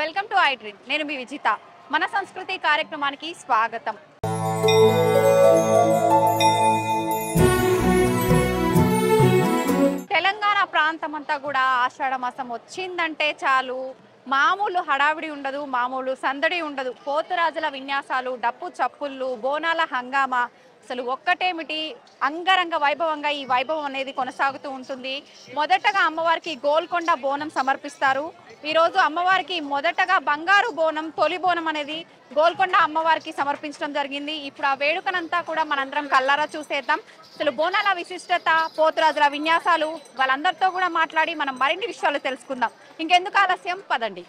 Welcome to I dream నేను మీ విజిత మన సంస్కృతి కార్యక్రమానికి స్వాగతం తెలంగాణ ప్రాంతం అంతా కూడా ఆషాఢ మాసం వచ్చిందంటే చాలు మామూలు హడావిడి ఉండదు మామూలు సందడి ఉండదు పోతురాజుల విన్యాసాలు డప్పు చప్పుళ్ళు బోనాల హంగామా అసలు ఒక్కటేమిటి అంగరంగ వైభవంగా ఈ వైభవం అనేది కొనసాగుతూ ఉంటుంది మొదటగా అమ్మవారికి గోల్కొండ బోనం సమర్పిస్తారు ఈరోజు అమ్మవారికి మొదటగా బంగారు బోనం తొలి బోనం అనేది గోల్కొండ అమ్మవారికి సమర్పించడం జరిగింది ఇప్పుడు ఆ వేడుకనంతా కూడా మనందరం కల్లారా చూసేద్దాం అసలు బోనాల విశిష్టత పోతురాజుల విన్యాసాలు వాళ్ళందరితో కూడా మాట్లాడి మనం మరిన్ని విషయాలు తెలుసుకుందాం ఇంకెందుకు ఆలస్యం పదండి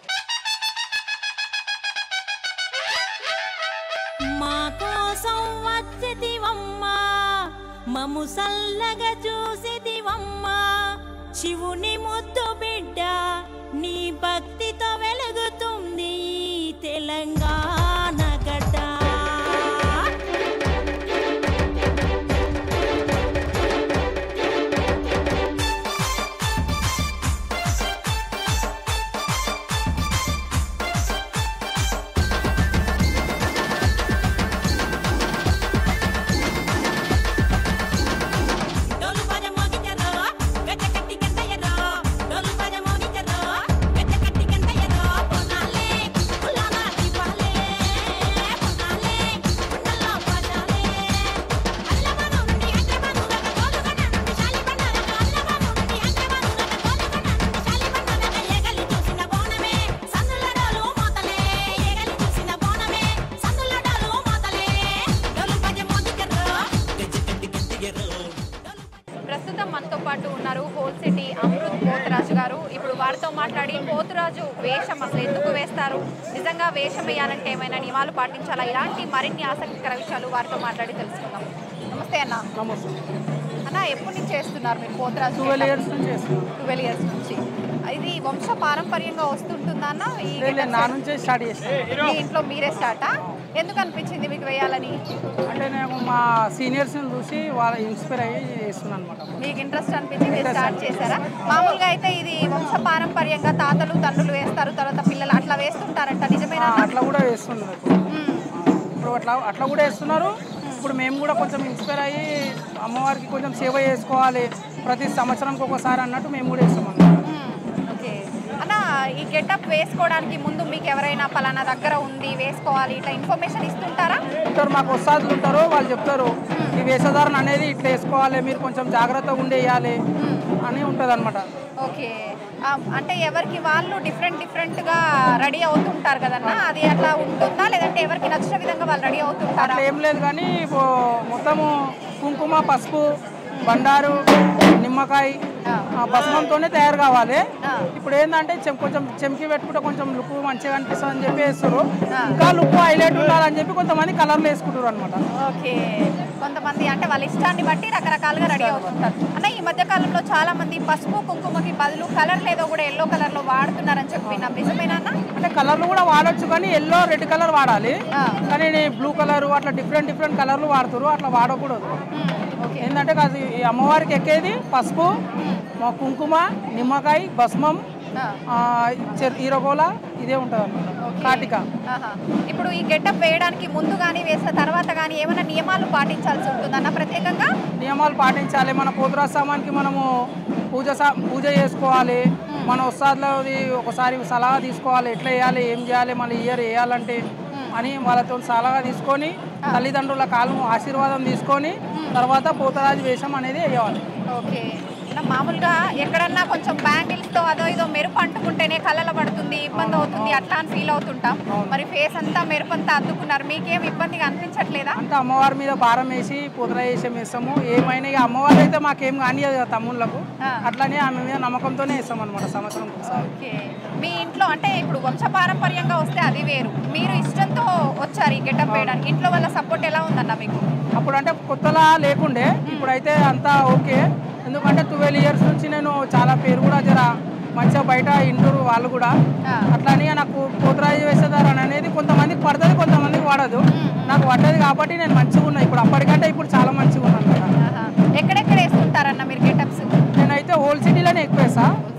మా కోసం వచ్చతివమ్మా మము సల్లగా చూసితివమ్మా శివుని ముద్దు బిడ్డ నీ భక్తితో వెలుగుతుంది ఈ తెలంగాణ గడ్డ డోలు బాజ మోగించరో గజ్జ కట్టి గంటయ్యరో డోలు బాజ మోగించరో గజ్జ కట్టి గంటయ్యరో పొనాలే పుల్లాల దీపాలే పొనాలే పున్నల్లో బాజాలే అల్లమను నుండి హైదరాబాద్ దాకా గోలుగొండ నుండి శాలిబండ దాకా అల్లమను నుండి హైదరాబాద్ దాకా గోలుగొండ నుండి శాలిబండ దాకా ఏగలి చూసిన బోనమే సందుల డోలు మోతలే ఏగలి చూసిన బోనమే సందుల డోలు మోతలే డోలు బాజ మోగించరో గజ్జ కట్టి గంటయ్యరో ప్రస్తుతం మనతో పాటు ఉన్నారు హోల్ సిటీ అమృత్ పోతురాజు గారు ఇప్పుడు వారితో మాట్లాడి పోతురాజు వేషం అసలు ఎందుకు వేస్తారు నిజంగా వేషం వేయాలంటే ఏమైనా నియమాలు పాటించాలా ఇలాంటి మరిన్ని ఆసక్తికర విషయాలు వారితో మాట్లాడి తెలుసుకుందాం నమస్తే అన్న నమస్తే అన్న ఎప్పటి నుంచి చేస్తున్నారు మీరు పోతురాజు ట్వెల్వ్ ఇయర్స్ నుంచి చేస్తున్నాను ట్వెల్వ్ ఇయర్స్ నుంచి ఇది వంశ పారంపర్యంగా వస్తుంటుందా అన్న ఈ లేదు లేదు, నా నుంచే స్టార్ట్ చేస్తాను మీ ఇంట్లో మీరే స్టార్టా ఎందుకు అనిపించింది మీకు వేయాలని అంటే నేను మా సీనియర్స్ని చూసి వాళ్ళ ఇన్స్పైర్ అయ్యి చేస్తున్నాను అనమాట మీకు ఇంట్రెస్ట్ అనిపించి మీరు స్టార్ట్ చేశారా మామూలుగా అయితే ఇది వంశ పారంపర్యంగా తాతలు తండ్రులు వేస్తారు తర్వాత పిల్లలు అట్లా వేస్తుంటారంట నిజమేనా అట్లా కూడా వేస్తున్నారు ఇప్పుడు. ఇప్పుడు అట్లా అట్లా కూడా వేస్తున్నారు ఇప్పుడు మేము కూడా కొంచెం ఇన్స్పైర్ అయ్యి అమ్మవారికి కొంచెం సేవ చేసుకోవాలి ప్రతి సంవత్సరంకి ఒకసారి అన్నట్టు మేము కూడా వేస్తాం అన్నమాట ఓకే అన్న ఈ గెటప్ వేసుకోవడానికి ముందు మీకు ఎవరైనా పలానా దగ్గర ఉంది వేసుకోవాలి ఇట్లా ఇన్ఫర్మేషన్ ఇస్తుంటారా ఉంటారు మాకు వస్తాదులు ఉంటారు వాళ్ళు చెప్తారు ఈ వేషధారణ అనేది ఇట్లా వేసుకోవాలి మీరు కొంచెం జాగ్రత్తగా ఉండేయాలి అని ఉంటుంది అనమాట ఓకే ఆ, అంటే ఎవరికి వాళ్ళు డిఫరెంట్ డిఫరెంట్గా రెడీ అవుతుంటారు కదన్నా అది అట్లా ఉంటుందా లేదంటే ఎవరికి నచ్చిన విధంగా వాళ్ళు రెడీ అవుతుంటారా అట్లా ఏం లేదు కానీ ఇప్పుడు మొత్తము కుంకుమ పసుపు బండారు నిమ్మకాయ ఆ భస్మంతోనే తయారు కావాలి ఇప్పుడు ఏంటంటే చెం- కొంచెం చెంకి పెట్టుకుంటే కొంచెం లుక్ మంచిగా అనిపిస్తుంది అని చెప్పి వేస్తారు ఇంకా లుక్ హైలైట్ ఉండాలని చెప్పి కొంతమంది కలర్లు వేసుకుంటారు అనమాట ఓకే కొంతమంది అంటే వాళ్ళ ఇష్టాన్ని బట్టి రకరకాలుగా రెడీ అవుతుంటారు అన్న ఈ మధ్య కాలంలో చాలా మంది పసుపు కుంకుమకి బదులు కలర్ లేదో కూడా ఎల్లో కలర్ లో వాడుతున్నారని చెప్పి నా నిజమేనా అన్న? అంటే కలర్లు కూడా వాడొచ్చు కానీ ఎల్లో రెడ్ కలర్ వాడాలి ఆ. కానీ బ్లూ కలర్ అట్లా డిఫరెంట్ డిఫరెంట్ కలర్లు వాడుతారు అట్లా వాడకూడదు మ్మ్. ఓకే ఏంటంటే కాదు ఈ అమ్మవారికి ఎక్కేది పసుపు మా కుంకుమ నిమ్మకాయ భస్మం ఆ. ఆ, చెర్- ఈరగోల ఇదే ఉంటుంది అనమాట ఓకే. కాటిక ఆహా. ఇప్పుడు ఈ గెటప్ వేయడానికి ముందు కానీ వేసిన తర్వాత కానీ ఏమైనా నియమాలు పాటించాల్సి ఉంటుందన్న ప్రత్యేకంగా నియమాలు పాటించాలి మన పోతురా సామాన్కి మనము పూజ సా- పూజ చేసుకోవాలి మన ఉస్తాదులది ఒకసారి సలహా తీసుకోవాలి ఎట్లా వేయాలి ఏం చేయాలి మళ్ళీ ఇయర్ వేయాలంటే అని వాళ్ళతో సలహా తీసుకొని తల్లిదండ్రుల కాలం ఆశీర్వాదం తీసుకొని తర్వాత పోతరాజు వేషం అనేది వేయాలి ఓకే అన్న, మామూలుగా ఎక్కడన్నా కొంచెం బ్యాంగిల్స్ తో అదో ఇదో మెరుపు అంటుకుంటేనే కళ్ళలో పడుతుంది ఇబ్బంది అవుతుంది అట్లా అని ఫీల్ అవుతుంటాం మరి ఫేస్ అంతా మెరుపు అంతా అద్దుకున్నారు మీకేం ఇబ్బందిగా అనిపించట్లేదా అంటే అమ్మవారి మీద భారం వేసి పూతరా వేషం వేస్తాము ఏమైనా ఇక అమ్మవారు అయితే మాకేం కానియదు కదా తమ్ముళ్ళకు ఆ. అట్లనే ఆమె మీద నమ్మకంతోనే వేస్తాం అనమాట సంవత్సరం ఒకసారి ఓకే మీ ఇంట్లో అంటే ఇప్పుడు వంశపారంపర్యంగా వస్తే అది వేరు మీరు ఇష్టంతో వచ్చారు ఈ గెటప్ వేయడానికి ఇంట్లో వాళ్ళ సపోర్ట్ ఎలా ఉందన్న మీకు అప్పుడు అంటే కొత్తలా లేకుండే ఇప్పుడైతే అంతా ఓకే ఎందుకంటే ట్వెల్వ్ ఇయర్స్ నుంచి నేను చాలా పేరు కూడా జర మంచిగా బయట ఇంటూరు వాళ్ళు కూడా ఆ. అట్లానే నాకు పోతరాజు వేసేదారని అనేది కొంతమందికి పడుతుంది కొంతమందికి పడదు నాకు పడ్డది కాబట్టి నేను మంచిగా ఉన్నా ఇప్పుడు అప్పటికంటే ఇప్పుడు చాలా మంచిగా ఉన్నాను అనమాట ఆహా. ఎక్కడెక్కడ వేస్తుంటారన్న మీరు గెటప్స్ నేనైతే హోల్ సిటీలోనే ఎక్కువ వేసా ఇప్పుడు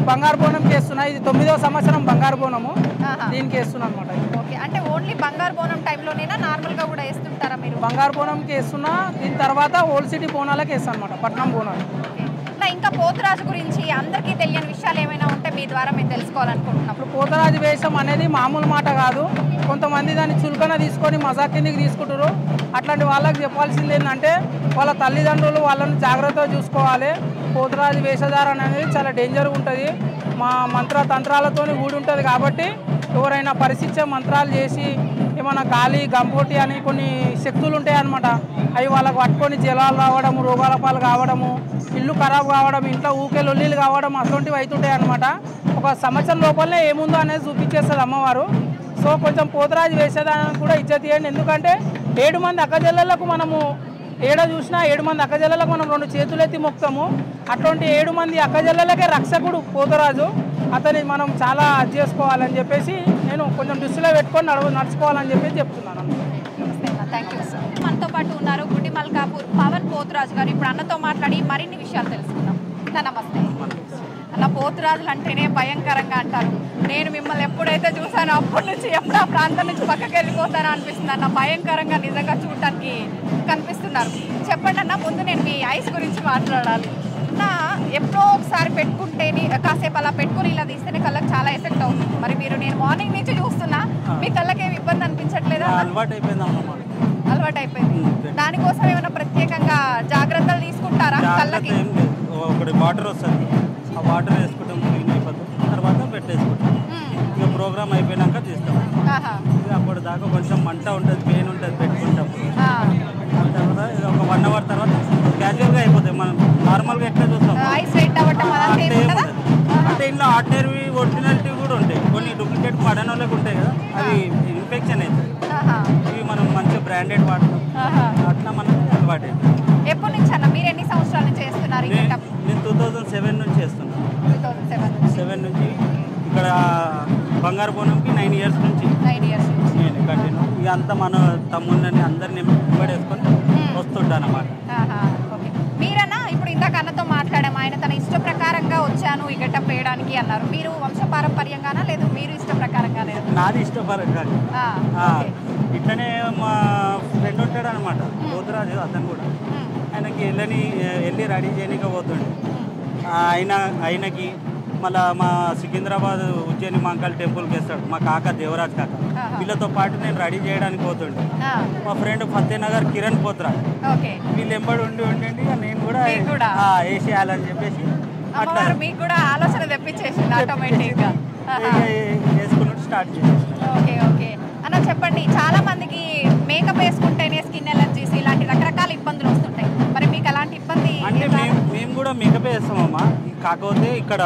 బంగారు బోనంకి వేస్తున్నా ఇది తొమ్మిదో సంవత్సరం బంగారు బోనము ఆహా. దీనికి వేస్తున్నా అనమాట ఓకే అంటే ఓన్లీ బంగారు బోనం టైంలోనేనా నార్మల్గా కూడా వేస్తుంటారా మీరు బంగారు బోనంకి వేస్తున్నా దీని తర్వాత ఓల్డ్ సిటీ బోనాలకి వేస్తాను అనమాట పట్నం బోనాలు ఓకే. ఇలా ఇంకా పోతురాజు గురించి అందరికీ తెలియని విషయాలు ఏమైనా ఉంటే మీ ద్వారా మేము తెలుసుకోవాలనుకుంటున్నాం ఇప్పుడు పోతరాజు వేషం అనేది మామూలు మాట కాదు కొంతమంది దాన్ని చులకన తీసుకొని మజాక్ కిందికి తీసుకుంటారు అట్లాంటి వాళ్ళకి చెప్పాల్సింది ఏంటంటే వాళ్ళ తల్లిదండ్రులు వాళ్ళని జాగ్రత్తగా చూసుకోవాలి పోతరాజు వేషధారణ అనేది చాలా డేంజర్గా ఉంటుంది మా మంత్ర తంత్రాలతో కూడి ఉంటుంది కాబట్టి ఎవరైనా పరిశిక్ష మంత్రాలు చేసి ఏమైనా గాలి గంపోటి అని కొన్ని శక్తులు ఉంటాయి అన్నమాట అవి వాళ్ళకి పట్టుకొని జలాలు రావడము రోగాల పాలు కావడము ఇల్లు ఖరాబ్ కావడం ఇంట్లో ఊకే లొల్లీలు కావడం అటువంటివి అవుతుంటాయి అనమాట ఒక సంవత్సరం లోపలనే ఏముందో అనేది చూపించేస్తుంది అమ్మవారు సో కొంచెం పోతరాజు వేసేదానికి కూడా ఇజ్జత్ ఇవ్వండి ఎందుకంటే ఏడు మంది అక్కజల్లలకు మనము ఏడ చూసినా ఏడు మంది అక్కజల్లలకు మనం రెండు చేతులెత్తి మొక్తాము అటువంటి ఏడు మంది అక్కజల్లలకే రక్షకుడు పోతరాజు అతని మనం చాలా అది చేసుకోవాలని చెప్పేసి నేను కొంచెం దృష్టిలో పెట్టుకొని నడవ నడుచుకోవాలని చెప్పేసి చెప్తున్నాను నమస్తే అన్న థ్యాంక్ యూ సార్ మనతో పాటు ఉన్నారు గుడ్డి మల్కాపూర్ పవన్ పోతురాజు గారు ఇప్పుడు అన్నతో మాట్లాడి మరిన్ని విషయాలు తెలుసుకుందాం అన్న నమస్తే అన్న పోతురాజులు అంటేనే భయంకరంగా అంటారు నేను మిమ్మల్ని ఎప్పుడైతే చూసానో అప్పటి నుంచి ఎప్పుడు ఆ ప్రాంతం నుంచి పక్కకి వెళ్ళిపోతానో అనిపిస్తుంది అన్న భయంకరంగా నిజంగా చూడటానికి కనిపిస్తున్నారు చెప్పండి అన్న ముందు నేను మీ ఐస్ గురించి మాట్లాడాలి నా ఎప్పుడో ఒకసారి పెట్టుకుంటేనే కాసేపు అలా పెట్టుకుని ఇలా తీస్తేనే కళ్ళకి చాలా ఎఫెక్ట్ అవుతుంది మరి మీరు నేను మార్నింగ్ నుంచి చూస్తున్నా మీ కళ్ళకి ఏమి ఇబ్బంది అనిపించట్లేదా అన్న? అలవాటు అయిపోయిందమ్మా మాకు అలవాటు అయిపోయింది దానికోసం ఏమైనా ప్రత్యేకంగా జాగ్రత్తలు తీసుకుంటారా జాగ్రత్త కళ్ళకి ఏం లేదు ఒకటి వాటర్ వస్తుంది ఆ వాటర్ వేసుకుంటాం క్లీన్ అయిపోతాం తర్వాత పెట్టేసుకుంటాం మ్మ్. ఇక ప్రోగ్రామ్ అయిపోయినాక తీస్తాం ఆహా. ఇక అప్పటి దాకా కొంచెం మంట ఉంటుంది పెయిన్ ఉంటుంది పెట్టుకుంటాం ఆ. ఆ తర్వాత ఇక ఒక వన్ అవర్ తర్వాత క్యాజువల్గా అయిపోతాయి మనం నార్మల్గా ఎట్లా చూస్తాం ఐస్ వెయిట్ అవ్వటం అదంతా ఏమి అంటే ఉండదా అంటే ఇంట్లో ఆర్డినరీ ఒరిజినాలిటీ కూడా ఉంటాయి కొన్ని డూప్లికేట్ పడని వాళ్ళకి ఉంటాయి కదా అవి ఇన్ఫెక్షన్ అవుతుంది ఆహా. ఇవి మనం మంచి బ్రాండెడ్ వాడతాం ఆహా. అట్లా మనకి అలవాటు అయిపోయింది. ఎప్పటి నుంచి అన్న మీరు ఎన్ని సంవత్సరాల నుంచి చేస్తున్నారు ఈ నేను గెటప్ నేను టూ థౌజండ్ సెవెన్ నుంచి చేస్తున్నాను టూ థౌసండ్ సెవెన్ నుంచి సెవెన్ నుంచి ఇక్కడ బంగారు బోనంకి నైన్ ఇయర్స్ నుంచి నైన్ ఇయర్స్ నుంచి నేను కంటిన్యూ ఇక అంతా మన తమ్ముళ్ళని అందరిని వెంబడేసుకొని వస్తుంటాను అన్నమాట ఆహా. ఓకే మీరన్నా ఇప్పుడు ఇందాక అన్నతో మాట్లాడాం ఆయన తన ఇష్ట ప్రకారంగా వచ్చాను ఈ గెటప్ వేయడానికి అన్నారు మీరు వంశపారంపర్యంగానా లేదు మీరు ఇష్ట ప్రకారంగానే నాది ఇష్టపరంగా ఆ, ఆ, ఓకే. ఇట్లనే మా ఫ్రెండ్ ఉంటాడు అనమాట పోతురాజు అతను కూడా మ్మ్. ఆయనకి వెళ్ళని వెళ్ళి రెడీ చేయడానికి పోతుండే ఆ, ఆయన ఆయనకి మళ్ళా మా సికింద్రాబాద్ ఉజ్జయిని మాంకాల్ టెంపుల్కి వేస్తాడు మా కాక దేవరాజ్ కాక ఆహా. వీళ్ళతో పాటు నేను రెడీ చేయడానికి పోతుండే ఆ, మా ఫ్రెండ్ ఫతేనగర్ కిరణ్ పోతురాజ్ ఓకే వీళ్ళు ఎంబడి ఉండి ఉండండి ఇక నేను కూడా మీకు కూడా? ఆ, వేసేయాలని చెప్పేసి అట్లా అమ్మవారు మీకు కూడా ఆలోచన తెప్పించేసింది ఆటోమేటిక్ గా ఆహా. వేసుకున్నట్టు స్టార్ట్ చేసేసిన ఓకే ఓకే అన్న చెప్పండి చాలా మందికి మేకప్ వేసుకుంటేనే స్కిన్ ఎలర్జీస్ ఇలాంటి రకరకాల ఇబ్బందులు వస్తుంటాయి మరి మీకు అలాంటి ఇబ్బంది అంటే ఏం రాదా? మేము మేము కూడా మేకప్ వేస్తామమ్మా కాకపోతే ఇక్కడ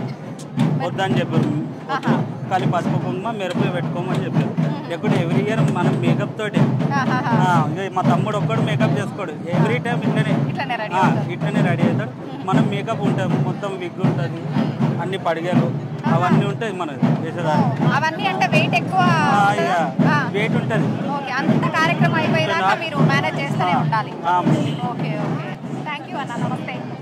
వద్దని చెప్పారు ఆహా. ఖాళీ పసుపు కుంకుమ మెరుపు పెట్టుకోమని చెప్పారు లేకుంటే ఎవ్రీ ఇయర్ మనం మేకప్ తోటి ఆహాహా. ఆ, ఇక మా తమ్ముడు ఒక్కడు మేకప్ చేసుకోడు ఎవ్రీ టైం ఇట్లనే ఇట్లనే రెడీ ఆ, అవుతారు ఇట్లనే రెడీ అవుతాడు మనం మేకప్ ఉంటుంది మొత్తం విగ్ ఉంటుంది అన్ని పడిగలు అవన్నీ ఉంటాయి మన వేసేదాన్ని అవన్నీ అంటే వెయిట్ ఎక్కువ ఆ, ఇక ఉంటుందా? ఆ, వెయిట్ ఉంటుంది ఓకే అంత కార్యక్రమం అయిపోయినాక మీరు మేనేజ్ చేస్తూనే ఉండాలి ఆ, ఓకే ఓకే థ్యాంక్ యూ అన్న నమస్తే